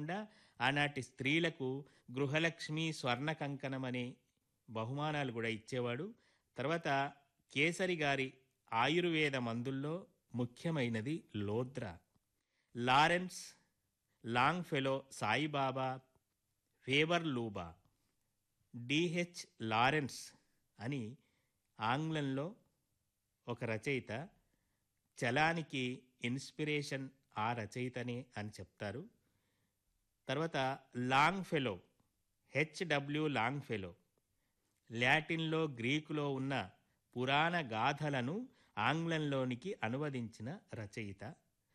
అంతేకాకుండా ఆనాటి స్త్రీలకు గృహలక్ష్మి స్వర్ణ కంకణం అనే బహుమానాలు కూడా ఇచ్చేవాడు తర్వాత కేసరి గారి ఆయుర్వేద మందుల్లో ముఖ్యమైనది లోద్రా లారెన్స్ లాంగ్ ఫెలో సాయిబాబా ఫేవర్ లూబా డిహెచ్ లారెన్స్ అని ఆంగ్లంలో ఒక రచయిత చలానికి ఇన్స్పిరేషన్ ఆ రచయితనే అని చెప్తారు తర్వాత Longfellow H W Longfellow లాటిన్లో గ్రీకులో ఉన్న పురాణ గాథలను ఆంగ్లంలోనికి అనువదించిన రచయిత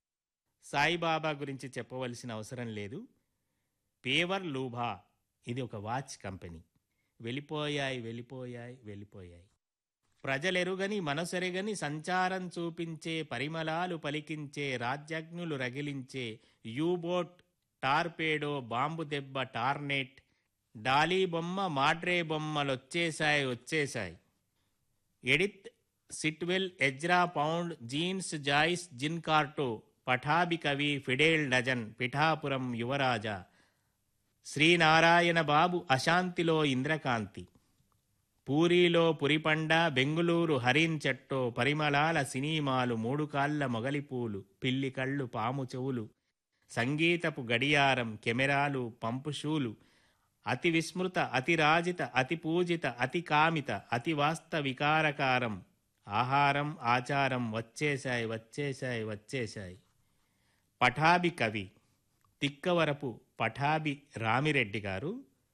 సాయిబాబా గురించి చెప్పవలసిన అవసరం లేదు పేవర్ లూభా ఇది ఒక వాచ్ కంపెనీ వెళ్ళిపోయాయి వెళ్ళిపోయాయి వెళ్ళిపోయాయి ప్రజలెరుగని మనసెరగని సంచారం చూపించే పరిమళాలు పలికించే రాజ్యజ్ఞులు రగిలించే యూబోట్ టార్పేడో బాంబు దెబ్బ టార్నెట్ డాలీ బొమ్మ మాడ్రే బొమ్మలొచ్చేశాయి వచ్చేశాయి Edith Sitwell Ezra Pound James Joyce జిన్ కార్టో పఠాబి కవి ఫిడేల్ డజన్ పిఠాపురం యువరాజా శ్రీనారాయణ బాబు అశాంతిలో ఇంద్రకాంతి పూరీలో పురిపండ బెంగుళూరు హరిన్ చెట్టో పరిమళాల సినిమాలు మూడు కాళ్ళ మొగలిపూలు పిల్లి కళ్ళు పాము చెవులు సంగీతపు గడియారం కెమెరాలు పంపు షూలు అతి విస్మృత అతి రాజిత అతి పూజిత అతి కామిత అతి వాస్త వికారకారం ఆహారం ఆచారం వచ్చేశాయి వచ్చేశాయి వచ్చేశాయి పఠాబి కవి తిక్కవరపు పఠాబి రామిరెడ్డి గారు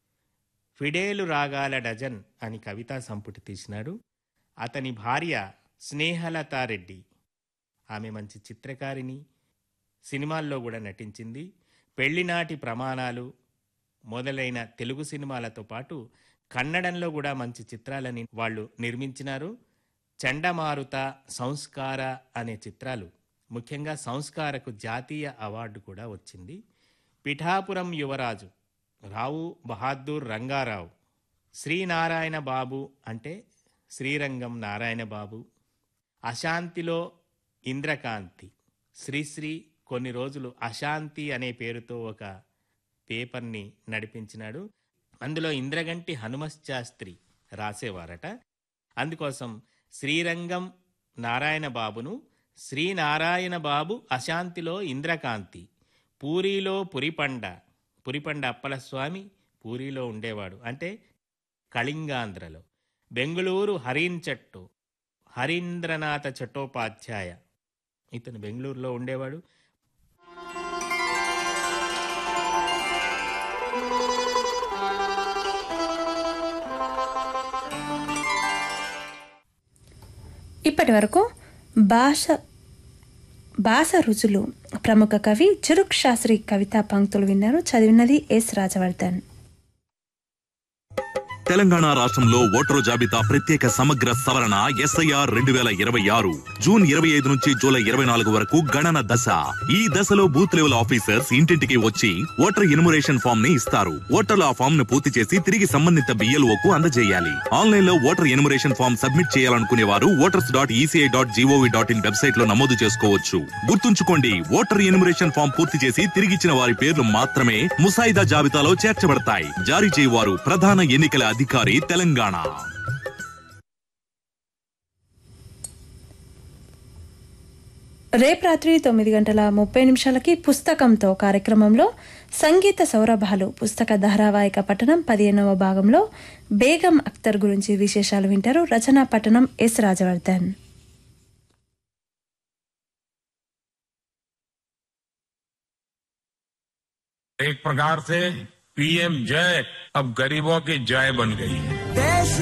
ఫిడేలు రాగాల డజన్ అని కవితా సంపుటి తీసినాడు అతని భార్య స్నేహలతారెడ్డి ఆమె మంచి చిత్రకారిణి సినిమాల్లో కూడా నటించింది పెళ్లినాటి ప్రమాణాలు మొదలైన తెలుగు సినిమాలతో పాటు కన్నడంలో కూడా మంచి చిత్రాలని వాళ్ళు నిర్మించినారు చండమారుత సంస్కార అనే చిత్రాలు ముఖ్యంగా సంస్కారకు జాతీయ అవార్డు కూడా వచ్చింది పిఠాపురం యువరాజు రావు బహాద్దూర్ రంగారావు శ్రీనారాయణ బాబు అంటే శ్రీరంగం నారాయణ బాబు అశాంతిలో ఇంద్రకాంతి శ్రీశ్రీ కొన్ని రోజులు అశాంతి అనే పేరుతో ఒక పేపర్ని నడిపించినాడు అందులో ఇంద్రగంటి హనుమశాస్త్రి రాసేవారట అందుకోసం శ్రీరంగం నారాయణ బాబును శ్రీనారాయణ బాబు అశాంతిలో ఇంద్రకాంతి పూరిలో పురిపండ పురిపండ అప్పలస్వామి పూరిలో ఉండేవాడు అంటే కళింగాంధ్రలో బెంగుళూరు హరీన్ చెట్టు హరీంద్రనాథ చట్టోపాధ్యాయ ఇతను బెంగళూరులో ఉండేవాడు ఇప్పటి వరకు భాష భాష రుచులు ప్రముఖ కవి చురుక్ శాస్త్రి కవితా పంక్తులు విన్నారు చదివినది ఎస్ రాజవర్ధన్ తెలంగాణ రాష్ట్రంలో ఓటరు జాబితా ప్రత్యేక సమగ్ర సవరణ ఎస్ఐఆర్ రెండు వేల ఇరవై ఆరు జూన్ ఇరవై ఐదు నుంచి జూలై ఇరవై నాలుగు వరకు గణన దశ ఈ దశలో బూత్ లెవెల్ ఆఫీసర్స్ ఇంటింటికి వచ్చి ఓటర్ ఇన్మురేషన్ ఫామ్ ని ఇస్తారు ఓటర్లు ఆ ఫామ్ ను పూర్తి చేసి తిరిగి సంబంధిత బిఎల్ఓ కు అందజేయాలి ఆన్లైన్ లో ఓటర్ ఇన్మురేషన్ ఫామ్ సబ్మిట్ చేయాలనుకునే వారు voters dot ECI dot GOV dot in website లో నమోదు చేసుకోవచ్చు గుర్తుంచుకోండి ఓటర్ ఇన్మురేషన్ ఫామ్ పూర్తి చేసి తిరిగిచ్చిన వారి పేర్లు మాత్రమే ముసాయిదా జాబితాలో చేర్చబడతాయి జారీ చేయవారు ప్రధాన ఎన్నికల అధికారి తెలంగాణ రేపు రాత్రి తొమ్మిది గంటల ముప్పై నిమిషాలకి పుస్తకంతో కార్యక్రమంలో సంగీత సౌరభాలు పుస్తక ధారావాహిక పఠనం పదిహేనవ భాగంలో బేగం అఖ్తర్ గురించి విశేషాలు వింటారు రచనా పఠనం ఎస్ రాజవర్ధన్ एक प्रकार से पीएम जय अब गरीबों की जय बन गई है देश